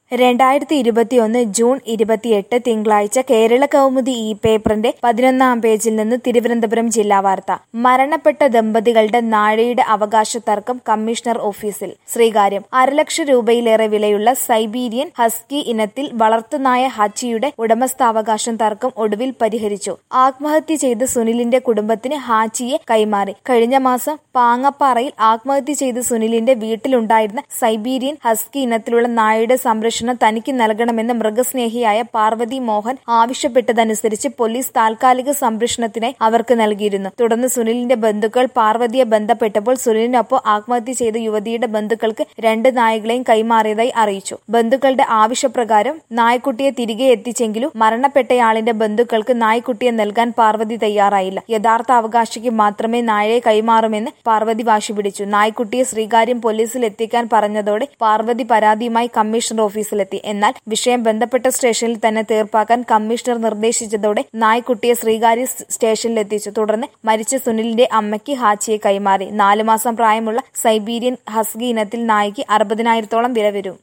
രണ്ടായിരത്തി ഇരുപത്തിയൊന്ന് ജൂൺ ഇരുപത്തിയെട്ട് തിങ്കളാഴ്ച കേരള കൗമുദി ഈ പേപ്പറിന്റെ പതിനൊന്നാം പേജിൽ നിന്ന് തിരുവനന്തപുരം ജില്ലാ വാർത്ത മരണപ്പെട്ട ദമ്പതികളുടെ നാഴയുടെ അവകാശ തർക്കം കമ്മീഷണർ ഓഫീസിൽ ശ്രീകാര്യം അരലക്ഷം രൂപയിലേറെ വിലയുള്ള സൈബീരിയൻ ഹസ്കി ഇനത്തിൽ വളർത്തുനായ ഹാച്ചിയുടെ ഉടമസ്ഥാവകാശം തർക്കം ഒടുവിൽ പരിഹരിച്ചു ആത്മഹത്യ ചെയ്ത സുനിലിന്റെ കുടുംബത്തിന് ഹാച്ചിയെ കൈമാറി കഴിഞ്ഞ മാസം പാങ്ങപ്പാറയിൽ ആത്മഹത്യ ചെയ്ത സുനിലിന്റെ വീട്ടിലുണ്ടായിരുന്ന സൈബീരിയൻ ഹസ്കി ഇനത്തിലുള്ള നായയുടെ സംരക്ഷണം തനിക്ക് നൽകണമെന്ന് മൃഗസ്നേഹിയായ പാർവതി മോഹൻ ആവശ്യപ്പെട്ടതനുസരിച്ച് പോലീസ് താൽക്കാലിക സംരക്ഷണത്തിനായി അവർക്ക് നൽകിയിരുന്നു തുടർന്ന് സുനിലിന്റെ ബന്ധുക്കൾ പാർവതിയെ ബന്ധപ്പെട്ടപ്പോൾ സുനിലിനൊപ്പം ആത്മഹത്യ ചെയ്ത യുവതിയുടെ ബന്ധുക്കൾക്ക് രണ്ട് നായകളെയും കൈമാറിയതായി അറിയിച്ചു ബന്ധുക്കളുടെ ആവശ്യപ്രകാരം നായ്ക്കുട്ടിയെ തിരികെ എത്തിച്ചെങ്കിലും മരണപ്പെട്ടയാളിന്റെ ബന്ധുക്കൾക്ക് നായ്ക്കുട്ടിയെ നൽകാൻ പാർവതി തയ്യാറായില്ല യഥാർത്ഥ അവകാശിക്ക് മാത്രമേ നായയെ കൈമാറുമെന്ന് പാർവതി വാശി പിടിച്ചു നായ്ക്കുട്ടിയെ ശ്രീകാര്യം പോലീസിൽ എത്തിക്കാൻ പറഞ്ഞതോടെ പാർവതി പരാതിയുമായി കമ്മീഷണർ ഓഫീസിലെത്തി എന്നാൽ വിഷയം ബന്ധപ്പെട്ട സ്റ്റേഷനിൽ തന്നെ തീർപ്പാക്കാൻ കമ്മീഷണർ നിർദ്ദേശിച്ചതോടെ നായ്ക്കുട്ടിയെ ശ്രീകാര്യ സ്റ്റേഷനിലെത്തിച്ചു തുടർന്ന് മരിച്ച സുനിലിന്റെ അമ്മയ്ക്ക് ഹാച്ചിയെ കൈമാറി നാലു മാസം പ്രായമുള്ള സൈബീരിയൻ ഹസ്കി ഇനത്തിൽ നായ്ക്ക് അറുപതിനായിരത്തോളം വില വരും